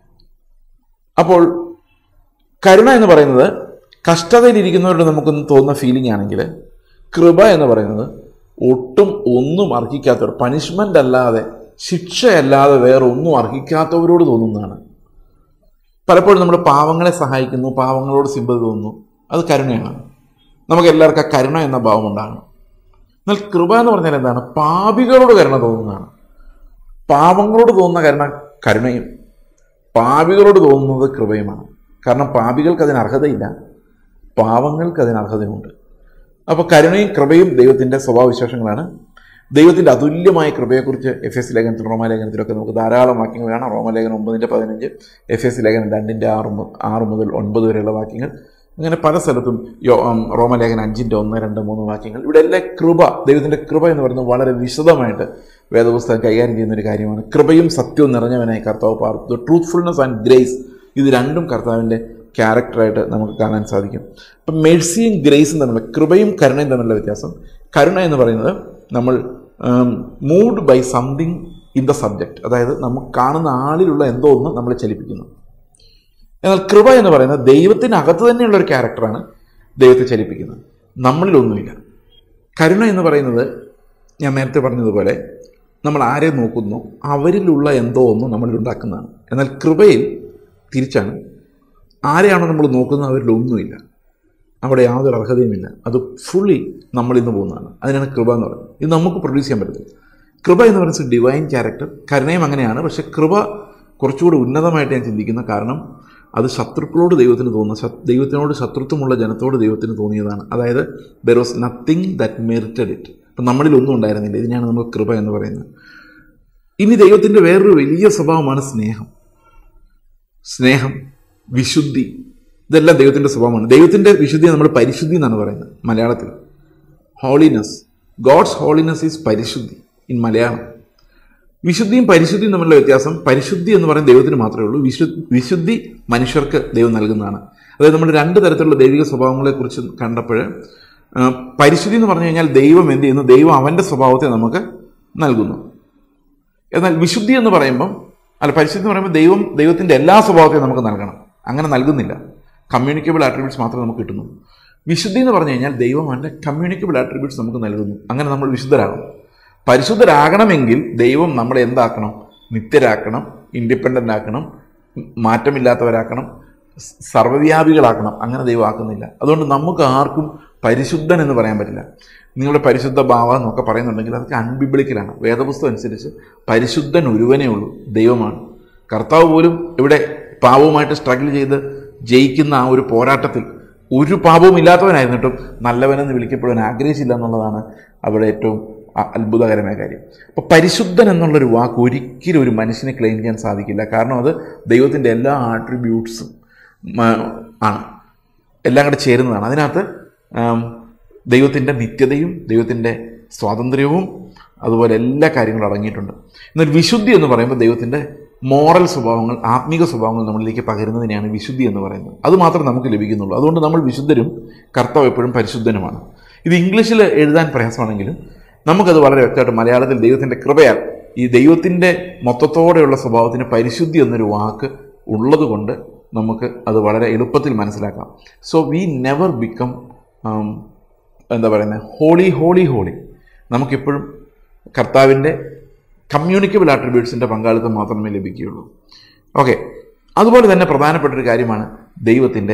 അപ്പോൾ കരുണ എന്ന് പറയുന്നത് കഷ്ടതയിലിരിക്കുന്നവരോട് നമുക്കൊന്ന് തോന്നുന്ന ഫീലിംഗ് ആണെങ്കിൽ കൃപ എന്ന് പറയുന്നത് ഒട്ടും ഒന്നും അർഹിക്കാത്തവർ പണിഷ്മെൻ്റ് അല്ലാതെ ശിക്ഷയല്ലാതെ വേറെ ഒന്നും അർഹിക്കാത്തവരോട് തോന്നുന്നതാണ് പലപ്പോഴും നമ്മൾ പാവങ്ങളെ സഹായിക്കുന്നു പാവങ്ങളോട് സിമ്പതി തോന്നുന്നു അത് കരുണയാണ് നമുക്ക് എല്ലാവർക്കും ആ കരുണ എന്ന ഭാവം ഉണ്ടാകണം എന്നാൽ കൃപ എന്ന് പറഞ്ഞാൽ എന്താണ് പാപികളോട് കരുണ തോന്നുന്നതാണ് പാവങ്ങളോട് തോന്നുന്ന കരുണ കരുണയും പാപികളോട് തോന്നുന്നത് കൃപയുമാണ് കാരണം പാപികൾക്ക് അതിന് അർഹതയില്ല പാവങ്ങൾക്ക് അതിന് അർഹതയുണ്ട് അപ്പോൾ കരുണയും കൃപയും ദൈവത്തിൻ്റെ സ്വഭാവവിശേഷങ്ങളാണ് ദൈവത്തിൻ്റെ അതുല്യമായ കൃപയെക്കുറിച്ച് എഫ് എസ് ലേഖനത്തിൽ റോമാലേഖനത്തിലൊക്കെ നമുക്ക് ധാരാളം വാക്യങ്ങൾ വേണം റോമാലേഖനം ഒമ്പതിൻ്റെ പതിനഞ്ച് എഫ് എസ് ലേഖനം രണ്ടിൻ്റെ ആറ് മു- ആറ് മുതൽ ഒൻപത് വരെയുള്ള വാക്യങ്ങൾ അങ്ങനെ പല സ്ഥലത്തും യോ ഉം, റോമലേഖനം അഞ്ചിൻ്റെ ഒന്ന് രണ്ട് മൂന്ന് വാക്യങ്ങൾ ഇവിടെ എല്ലാം കൃപ ദൈവത്തിൻ്റെ കൃപ എന്ന് പറയുന്നത് വളരെ വിശദമായിട്ട് വേദപുസ്തകം കൈകാര്യം ചെയ്യുന്ന ഒരു കാര്യമാണ് കൃപയും സത്യവും നിറഞ്ഞവനായി കർത്താവ് പാർത്തു ട്രൂത്ത്ഫുൾനെസ് ആൻഡ് ഗ്രേസ് ഇത് രണ്ടും കർത്താവിൻ്റെ ക്യാരക്ടറായിട്ട് നമുക്ക് കാണാൻ സാധിക്കും അപ്പം മെഴ്സിയും ഗ്രേസും തമ്മിലുള്ള കൃപയും കരുണയും തമ്മിലുള്ള വ്യത്യാസം കരുണ എന്ന് പറയുന്നത് നമ്മൾ moved by something in the subject അതായത് നമുക്ക് കാണുന്ന ആളിലുള്ള എന്തോ ഒന്ന് നമ്മളെ ചലിപ്പിക്കുന്നു എന്നാൽ കൃപ എന്ന് പറയുന്നത് ദൈവത്തിനകത്ത് തന്നെയുള്ള ഒരു ക്യാരക്ടറാണ് ദൈവത്തെ ചലിപ്പിക്കുന്നത് നമ്മളിലൊന്നുമില്ല കരുണ എന്ന് പറയുന്നത് ഞാൻ നേരത്തെ പറഞ്ഞതുപോലെ നമ്മൾ ആരെ നോക്കുന്നു അവരിലുള്ള എന്തോ ഒന്ന് നമ്മളിൽ ഉണ്ടാക്കുന്നതാണ് എന്നാൽ കൃപയിൽ തിരിച്ചാണ് ആരെയാണോ നമ്മൾ നോക്കുന്നത് അവരിലൊന്നുമില്ല അവിടെ യാതൊരു അർഹതയുമില്ല അത് ഫുള്ളി നമ്മളിൽ നിന്ന് പോകുന്നതാണ് അതിനാണ് കൃപ എന്ന് പറയുന്നത് ഇത് നമുക്ക് പ്രൊഡ്യൂസ് ചെയ്യാൻ പറ്റത്തില്ല കൃപ എന്ന് പറയുന്നത് ഡിവൈൻ ക്യാരക്ടർ കരുണയും അങ്ങനെയാണ് പക്ഷെ കൃപ കുറച്ചുകൂടി ഉന്നതമായിട്ട് ഞാൻ ചിന്തിക്കുന്ന കാരണം അത് ശത്രുക്കളോട് ദൈവത്തിന് തോന്നുന്ന ശ- ദൈവത്തിനോട് ശത്രുത്വമുള്ള ജനത്തോട് ദൈവത്തിന് തോന്നിയതാണ് അതായത് there was nothing that merited it അപ്പം നമ്മളിൽ ഒന്നും ഉണ്ടായിരുന്നില്ല ഇതിനാണ് നമ്മൾ കൃപ എന്ന് പറയുന്നത് ഇനി ദൈവത്തിൻ്റെ വേറൊരു വലിയ സ്വഭാവമാണ് സ്നേഹം സ്നേഹം വിശുദ്ധി ഇതെല്ലാം ദൈവത്തിൻ്റെ സ്വഭാവമാണ് ദൈവത്തിൻ്റെ വിശുദ്ധി നമ്മൾ പരിശുദ്ധി എന്നാണ് പറയുന്നത് മലയാളത്തിൽ ഹോളിനെസ് ഗോഡ്സ് ഹോളിനെസ് ഈസ് പരിശുദ്ധി ഇൻ മലയാളം വിശുദ്ധിയും പരിശുദ്ധിയും തമ്മിലുള്ള വ്യത്യാസം പരിശുദ്ധി എന്ന് പറയുന്നത് ദൈവത്തിന് മാത്രമേ ഉള്ളൂ വിശു വിശുദ്ധി മനുഷ്യർക്ക് ദൈവം നൽകുന്നതാണ് അതായത് നമ്മൾ രണ്ട് തരത്തിലുള്ള ദൈവിക സ്വഭാവങ്ങളെക്കുറിച്ച് കണ്ടപ്പോൾ ആ, പരിശുദ്ധി എന്ന് പറഞ്ഞു കഴിഞ്ഞാൽ ദൈവം എന്ത് ചെയ്യുന്നു ദൈവം അവൻ്റെ സ്വഭാവത്തെ നമുക്ക് നൽകുന്നു എന്നാൽ വിശുദ്ധി എന്ന് പറയുമ്പം അല്ല പരിശുദ്ധി എന്ന് പറയുമ്പോൾ ദൈവം ദൈവത്തിൻ്റെ എല്ലാ സ്വഭാവത്തെയും നമുക്ക് നൽകണം അങ്ങനെ നൽകുന്നില്ല കമ്മ്യൂണിക്കബിൾ ആട്രിബ്യൂട്ട്സ് മാത്രമേ നമുക്ക് കിട്ടുന്നുള്ളൂ വിശുദ്ധി എന്ന് പറഞ്ഞു കഴിഞ്ഞാൽ ദൈവം അവൻ്റെ കമ്മ്യൂണിക്കബിൾ ആട്രിബ്യൂട്ട്സ് നമുക്ക് നൽകുന്നു അങ്ങനെ നമ്മൾ വിശുദ്ധരാകണം പരിശുദ്ധരാകണമെങ്കിൽ ദൈവം നമ്മളെ എന്താക്കണം നിത്യരാക്കണം ഇൻഡിപെൻഡൻ്റ് ആക്കണം മാറ്റമില്ലാത്തവരാക്കണം സ് സർവ്വവ്യാപികളാക്കണം അങ്ങനെ ദൈവം ആക്കുന്നില്ല അതുകൊണ്ട് നമുക്ക് ആർക്കും പരിശുദ്ധൻ എന്ന് പറയാൻ പറ്റില്ല നിങ്ങളുടെ പരിശുദ്ധ ഭാവ എന്നൊക്കെ പറയുന്നുണ്ടെങ്കിൽ അതൊക്കെ അൺബിബിളിക്കലാണ് വേദപുസ്തകം അനുസരിച്ച് പരിശുദ്ധൻ ഒരുവനേ ഉള്ളൂ ദൈവമാണ് കർത്താവ് പോലും ഇവിടെ പാവവുമായിട്ട് സ്ട്രഗിൾ ചെയ്ത് ജയിക്കുന്ന ആ ഒരു പോരാട്ടത്തിൽ ഒരു പാപവും ഇല്ലാത്തവനായിരുന്നിട്ടും നല്ലവനെന്ന് വിളിക്കപ്പെടുവാൻ ആഗ്രഹിച്ചില്ല എന്നുള്ളതാണ് അവിടെ ഏറ്റവും അ- അത്ഭുതകരമായ കാര്യം അപ്പോൾ പരിശുദ്ധൻ എന്നുള്ളൊരു വാക്ക് ഒരിക്കലും ഒരു മനുഷ്യനെ ക്ലെയിം ചെയ്യാൻ സാധിക്കില്ല കാരണം അത് ദൈവത്തിൻ്റെ എല്ലാ ആട്രിബ്യൂട്ട്സും ആണ് എല്ലാം കൂടെ ചേരുന്നതാണ് അതിനകത്ത് ആം, ദൈവത്തിൻ്റെ നിത്യതയും ദൈവത്തിൻ്റെ സ്വാതന്ത്ര്യവും അതുപോലെ എല്ലാ കാര്യങ്ങളും അടങ്ങിയിട്ടുണ്ട് എന്നാൽ വിശുദ്ധി എന്ന് പറയുമ്പോൾ ദൈവത്തിൻ്റെ മോറൽ സ്വഭാവങ്ങൾ ആത്മീക സ്വഭാവങ്ങൾ നമ്മളിലേക്ക് പകരുന്നതിനെയാണ് വിശുദ്ധി എന്ന് പറയുന്നത് അത് മാത്രമേ നമുക്ക് ലഭിക്കുന്നുള്ളൂ അതുകൊണ്ട് നമ്മൾ വിശുദ്ധരും കർത്താവ് എപ്പോഴും പരിശുദ്ധനുമാണ് ഇത് ഇംഗ്ലീഷിൽ എഴുതാൻ പ്രയാസമാണെങ്കിലും നമുക്കത് വളരെ വ്യക്തമായിട്ട് മലയാളത്തിൽ ദൈവത്തിൻ്റെ കൃപയാൽ ഈ ദൈവത്തിൻ്റെ മൊത്തത്തോടെയുള്ള സ്വഭാവത്തിന് പരിശുദ്ധി എന്നൊരു വാക്ക് ഉള്ളത് കൊണ്ട് നമുക്ക് അത് വളരെ എളുപ്പത്തിൽ മനസ്സിലാക്കാം സോ വി നെവർ ബിക്കം എന്താ പറയുന്നത് ഹോളി ഹോളി ഹോളി നമുക്കെപ്പോഴും കർത്താവിൻ്റെ കമ്മ്യൂണിക്കബിൾ ആട്രിബ്യൂട്ട്സിൻ്റെ പങ്കാളിത്തം മാത്രമേ ലഭിക്കുകയുള്ളൂ ഓക്കെ അതുപോലെ തന്നെ പ്രധാനപ്പെട്ട ഒരു കാര്യമാണ് ദൈവത്തിൻ്റെ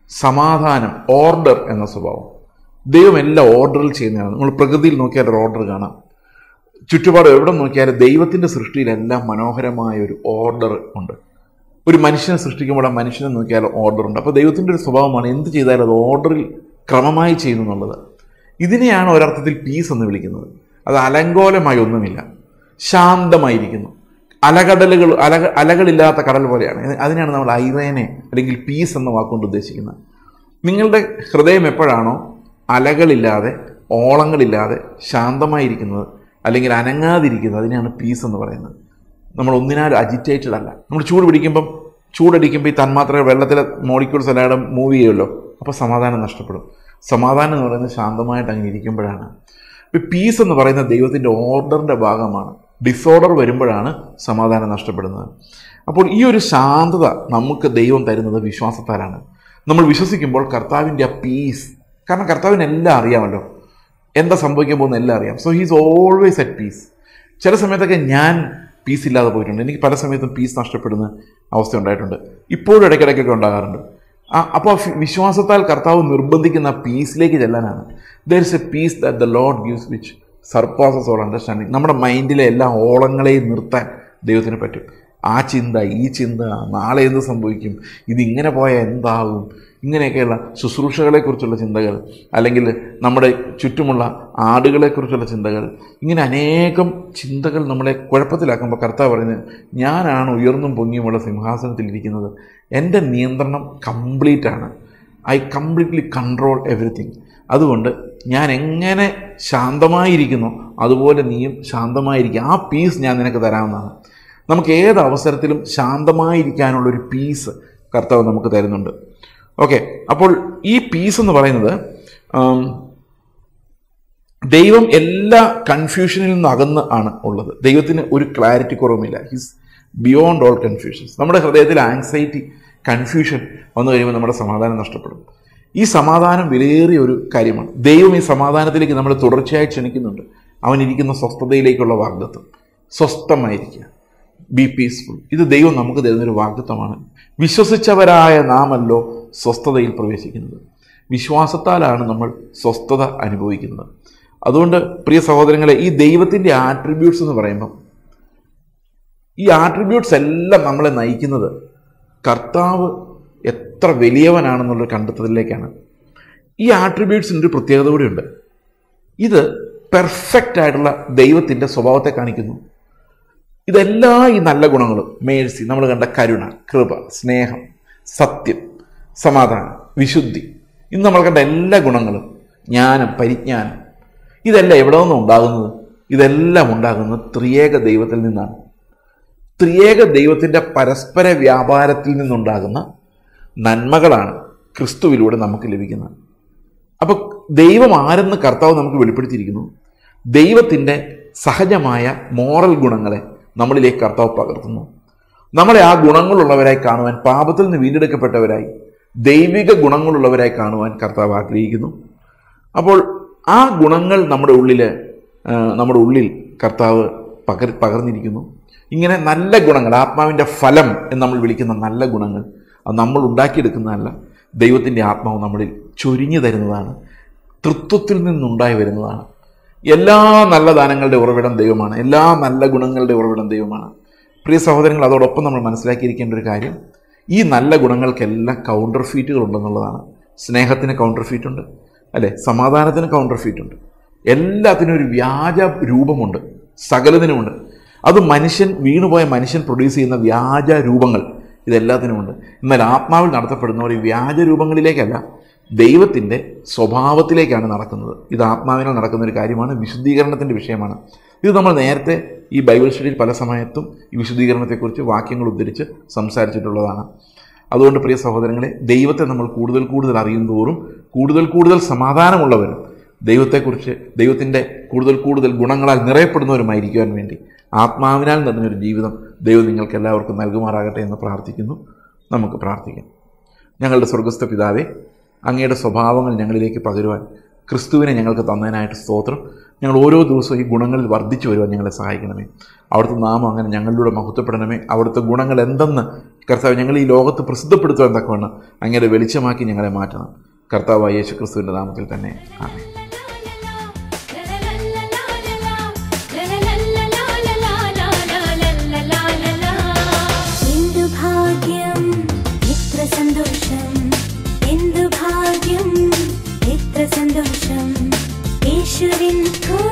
സമാധാനം ഓർഡർ എന്ന സ്വഭാവം ദൈവം എല്ലാം ഓർഡറിൽ ചെയ്യുന്നതാണ് നമ്മൾ പ്രകൃതിയിൽ നോക്കിയാൽ ഒരു ഓർഡർ കാണാം ചുറ്റുപാട് എവിടെ നോക്കിയാലും ദൈവത്തിൻ്റെ സൃഷ്ടിയിലെല്ലാം മനോഹരമായ ഒരു ഓർഡർ ഉണ്ട് ഒരു മനുഷ്യനെ സൃഷ്ടിക്കുമ്പോൾ ആ മനുഷ്യനെ നോക്കിയാൽ ഓർഡർ ഉണ്ട് അപ്പോൾ ദൈവത്തിൻ്റെ ഒരു സ്വഭാവമാണ് എന്ത് ചെയ്താലും അത് ഓർഡറിൽ ക്രമമായി ചെയ്യുന്നു എന്നുള്ളത് ഇതിനെയാണ് ഒരർത്ഥത്തിൽ പീസ് എന്ന് വിളിക്കുന്നത് അത് അലങ്കോലമായി ഒന്നുമില്ല ശാന്തമായിരിക്കുന്നു അലകടലുകൾ അലക അലകളില്ലാത്ത കടൽ പോലെയാണ് അതിനാണ് നമ്മൾ ഐറേനെ അല്ലെങ്കിൽ പീസ് എന്ന വാക്കുകൊണ്ട് ഉദ്ദേശിക്കുന്നത് നിങ്ങളുടെ ഹൃദയം എപ്പോഴാണോ അലകളില്ലാതെ ഓളങ്ങളില്ലാതെ ശാന്തമായിരിക്കുന്നത് അല്ലെങ്കിൽ അനങ്ങാതിരിക്കുന്നത് അതിനെയാണ് പീസ് എന്ന് പറയുന്നത് നമ്മൾ ഒന്നിനാൽ അജിറ്റേറ്റഡ് അല്ല നമ്മൾ ചൂട് പിടിക്കുമ്പം ചൂടടിക്കുമ്പോൾ ഈ തന്മാത്രകൾ വെള്ളത്തിലെ മോളിക്യൂൾസ് എല്ലായിടും മൂവ് ചെയ്യുമല്ലോ അപ്പോൾ സമാധാനം നഷ്ടപ്പെടും സമാധാനം എന്ന് പറയുന്നത് ശാന്തമായിട്ട് അങ്ങനെ ഇരിക്കുമ്പോഴാണ് ഇപ്പോൾ പീസ് എന്ന് പറയുന്നത് ദൈവത്തിൻ്റെ ഓർഡറിൻ്റെ ഭാഗമാണ് ഡിസോർഡർ വരുമ്പോഴാണ് സമാധാനം നഷ്ടപ്പെടുന്നത് അപ്പോൾ ഈ ഒരു ശാന്തത നമുക്ക് ദൈവം തരുന്നത് വിശ്വാസത്താലാണ് നമ്മൾ വിശ്വസിക്കുമ്പോൾ കർത്താവിൻ്റെ ആ പീസ് കാരണം കർത്താവിന് എല്ലാം അറിയാമല്ലോ എന്താ സംഭവിക്കാൻ പോകുന്ന എല്ലാം അറിയാം so he's always at peace ചില സമയത്തൊക്കെ ഞാൻ പീസ് ഇല്ലാതെ പോയിട്ടുണ്ട് എനിക്ക് പല സമയത്തും പീസ് നഷ്ടപ്പെടുന്ന അവസ്ഥ ഉണ്ടായിട്ടുണ്ട് ഇപ്പോഴും ഇടയ്ക്കിടയ്ക്കൊക്കെ ഉണ്ടാകാറുണ്ട് ആ അപ്പോൾ വിശ്വാസത്താൽ കർത്താവ് നിർബന്ധിക്കുന്ന പീസിലേക്ക് ചെല്ലാനാണ് there is a peace that the Lord gives which surpasses all understanding നമ്മുടെ മൈൻഡിലെ എല്ലാ ഓളങ്ങളെയും നിർത്താൻ ദൈവത്തിന് പറ്റും ആ ചിന്ത ഈ ചിന്ത നാളെ എന്ത് സംഭവിക്കും ഇതിങ്ങനെ പോയാൽ എന്താകും ഇങ്ങനെയൊക്കെയുള്ള ശുശ്രൂഷകളെക്കുറിച്ചുള്ള ചിന്തകൾ അല്ലെങ്കിൽ നമ്മുടെ ചുറ്റുമുള്ള ആടുകളെക്കുറിച്ചുള്ള ചിന്തകൾ ഇങ്ങനെ അനേകം ചിന്തകൾ നമ്മളെ കുഴപ്പത്തിലാക്കുമ്പോൾ കർത്താവ് പറയുന്നത് ഞാനാണ് ഉയർന്നും പൊങ്ങിയുമുള്ള സിംഹാസനത്തിലിരിക്കുന്നത് എൻ്റെ നിയന്ത്രണം കംപ്ലീറ്റ് ആണ് ഐ കംപ്ലീറ്റ്ലി കൺട്രോൾ എവറിത്തിങ് അതുകൊണ്ട് ഞാൻ എങ്ങനെ ശാന്തമായിരിക്കുന്നു അതുപോലെ നീയും ശാന്തമായിരിക്കുക ആ പീസ് ഞാൻ നിനക്ക് തരാവുന്നതാണ് നമുക്ക് ഏത് അവസരത്തിലും ശാന്തമായിരിക്കാനുള്ളൊരു പീസ് കർത്താവ് നമുക്ക് തരുന്നുണ്ട് ഓക്കെ അപ്പോൾ ഈ പീസ് എന്ന് പറയുന്നത് ആം, ദൈവം എല്ലാ കൺഫ്യൂഷനിൽ നിന്ന് അകന്ന് ആണ് ഉള്ളത് ദൈവത്തിന് ഒരു ക്ലാരിറ്റി കുറവുമില്ല ഹിസ് ബിയോണ്ട് ഓൾ കൺഫ്യൂഷൻസ് നമ്മുടെ ഹൃദയത്തിൽ ആങ്സൈറ്റി കൺഫ്യൂഷൻ വന്നു കഴിയുമ്പോൾ നമ്മുടെ സമാധാനം നഷ്ടപ്പെടും ഈ സമാധാനം വിലയേറിയ ഒരു കാര്യമാണ് ദൈവം ഈ സമാധാനത്തിലേക്ക് നമ്മളെ തുടർച്ചയായി ക്ഷണിക്കുന്നുണ്ട് അവൻ ഇരിക്കുന്ന സ്വസ്ഥതയിലേക്കുള്ള വാഗ്ദത്വം സ്വസ്ഥമായിരിക്കുക ബി പീസ്ഫുൾ ഇത് ദൈവം നമുക്ക് തരുന്നൊരു വാഗ്ദത്വമാണ് വിശ്വസിച്ചവരായ നാമല്ലോ സ്വസ്ഥതയിൽ പ്രവേശിക്കുന്നത് വിശ്വാസത്താലാണ് നമ്മൾ സ്വസ്ഥത അനുഭവിക്കുന്നത് അതുകൊണ്ട് പ്രിയ സഹോദരങ്ങളെ ഈ ദൈവത്തിൻ്റെ ആട്രിബ്യൂട്ട്സ് എന്ന് പറയുമ്പം ഈ ആട്രിബ്യൂട്ട്സ് എല്ലാം നമ്മളെ നയിക്കുന്നത് കർത്താവ് എത്ര വലിയവനാണെന്നുള്ള കണ്ടെത്തലിലേക്കാണ് ഈ ആട്രിബ്യൂട്ട്സിന് ഒരു പ്രത്യേകത കൂടിയുണ്ട് ഇത് പെർഫെക്റ്റ് ആയിട്ടുള്ള ദൈവത്തിൻ്റെ സ്വഭാവത്തെ കാണിക്കുന്നു ഇതെല്ലാ ഈ നല്ല ഗുണങ്ങളും മേഴ്സി നമ്മൾ കണ്ട കരുണ കൃപ സ്നേഹം സത്യം സമാധാനം വിശുദ്ധി ഇന്ന് നമ്മൾ കണ്ട എല്ലാ ഗുണങ്ങളും ജ്ഞാനം പരിജ്ഞാനം ഇതെല്ലാം എവിടെ നിന്നും ഉണ്ടാകുന്നത് ഇതെല്ലാം ഉണ്ടാകുന്നത് ത്രിയേക ദൈവത്തിൽ നിന്നാണ് ത്രിയേക ദൈവത്തിൻ്റെ പരസ്പര വ്യാപാരത്തിൽ നിന്നുണ്ടാകുന്ന നന്മകളാണ് ക്രിസ്തുവിലൂടെ നമുക്ക് ലഭിക്കുന്നത് അപ്പോൾ ദൈവം ആരെന്ന് കർത്താവ് നമുക്ക് വെളിപ്പെടുത്തിയിരിക്കുന്നു ദൈവത്തിൻ്റെ സഹജമായ മോറൽ ഗുണങ്ങളെ നമ്മളിലേക്ക് കർത്താവ് പകർത്തുന്നു നമ്മളെ ആ ഗുണങ്ങളുള്ളവരായി കാണുവാൻ പാപത്തിൽ നിന്ന് വീണ്ടെടുക്കപ്പെട്ടവരായി ദൈവിക ഗുണങ്ങളുള്ളവരായി കാണുവാൻ കർത്താവ് ആഗ്രഹിക്കുന്നു അപ്പോൾ ആ ഗുണങ്ങൾ നമ്മുടെ ഉള്ളിൽ ആ, നമ്മുടെ ഉള്ളിൽ കർത്താവ് പകർ പകർന്നിരിക്കുന്നു ഇങ്ങനെ നല്ല ഗുണങ്ങൾ ആത്മാവിൻ്റെ ഫലം എന്ന് നമ്മൾ വിളിക്കുന്ന നല്ല ഗുണങ്ങൾ അത് നമ്മൾ ഉണ്ടാക്കിയെടുക്കുന്നതല്ല ദൈവത്തിൻ്റെ ആത്മാവ് നമ്മളിൽ ചൊരിഞ്ഞു തരുന്നതാണ് തൃത്വത്തിൽ നിന്നുണ്ടായി വരുന്നതാണ് എല്ലാ നല്ല ദാനങ്ങളുടെ ഉറവിടം ദൈവമാണ് എല്ലാ നല്ല ഗുണങ്ങളുടെ ഉറവിടം ദൈവമാണ് പ്രിയ സഹോദരങ്ങൾ അതോടൊപ്പം നമ്മൾ മനസ്സിലാക്കിയിരിക്കേണ്ട ഒരു കാര്യം ഈ നല്ല ഗുണങ്ങൾക്കെല്ലാം കൗണ്ടർ ഫീറ്റുകൾ ഉണ്ടെന്നുള്ളതാണ് സ്നേഹത്തിന് കൗണ്ടർ ഫീറ്റ് ഉണ്ട് അല്ലേ സമാധാനത്തിന് കൗണ്ടർ ഫീറ്റ് ഉണ്ട് എല്ലാത്തിനും ഒരു വ്യാജ രൂപമുണ്ട് സകലതിനുമുണ്ട് അത് മനുഷ്യൻ വീണുപോയ മനുഷ്യൻ പ്രൊഡ്യൂസ് ചെയ്യുന്ന വ്യാജ രൂപങ്ങൾ ഇതെല്ലാത്തിനുമുണ്ട് എന്നാൽ ആത്മാവിൽ നടത്തപ്പെടുന്നവർ ഈ വ്യാജ രൂപങ്ങളിലേക്കല്ല ദൈവത്തിൻ്റെ സ്വഭാവത്തിലേക്കാണ് നടക്കുന്നത് ഇത് ആത്മാവിനാൽ നടക്കുന്ന ഒരു കാര്യമാണ് വിശുദ്ധീകരണത്തിൻ്റെ വിഷയമാണ് ഇത് നമ്മൾ നേരത്തെ ഈ ബൈബിൾ സ്റ്റഡിയിൽ പല സമയത്തും ഈ വിശുദ്ധീകരണത്തെക്കുറിച്ച് വാക്യങ്ങൾ ഉദ്ധരിച്ച് സംസാരിച്ചിട്ടുള്ളതാണ് അതുകൊണ്ട് പ്രിയ സഹോദരങ്ങളെ ദൈവത്തെ നമ്മൾ കൂടുതൽ കൂടുതൽ അറിയും തോറും കൂടുതൽ കൂടുതൽ സമാധാനമുള്ളവരും ദൈവത്തെക്കുറിച്ച് ദൈവത്തിൻ്റെ കൂടുതൽ കൂടുതൽ ഗുണങ്ങളാൽ നിറയപ്പെടുന്നവരുമായിരിക്കുവാൻ വേണ്ടി ആത്മാവിനാൽ നിറഞ്ഞൊരു ജീവിതം ദൈവം നിങ്ങൾക്ക് എല്ലാവർക്കും നൽകുമാറാകട്ടെ എന്ന് പ്രാർത്ഥിക്കുന്നു നമുക്ക് പ്രാർത്ഥിക്കാം ഞങ്ങളുടെ സ്വർഗസ്ഥ പിതാവേ അങ്ങയുടെ സ്വഭാവങ്ങൾ ഞങ്ങളിലേക്ക് പകരുവാൻ ക്രിസ്തുവിനെ ഞങ്ങൾക്ക് തന്നതിനായിട്ട് സ്തോത്രം ഞങ്ങൾ ഓരോ ദിവസവും ഈ ഗുണങ്ങളിൽ വർദ്ധിച്ചു വരുവാൻ ഞങ്ങളെ സഹായിക്കണമേ അവിടുത്തെ നാമം അങ്ങനെ ഞങ്ങളിലൂടെ മഹത്വപ്പെടണമേ അവിടുത്തെ ഗുണങ്ങൾ എന്തെന്ന് കർത്താവ് ഞങ്ങൾ ഈ ലോകത്ത് പ്രസിദ്ധപ്പെടുത്തുവാൻ തക്കവണ്ണം അങ്ങയുടെ വെളിച്ചമാക്കി ഞങ്ങളെ മാറ്റണം കർത്താവായ യേശു ക്രിസ്തുവിൻ്റെ നാമത്തിൽ തന്നെ ആമേ എന്തു ഭാഗ്യം എത്ര സന്തോഷം എന്തു ഭാഗ്യം എത്ര സന്തോഷം യേശുവിൻ കൂടെ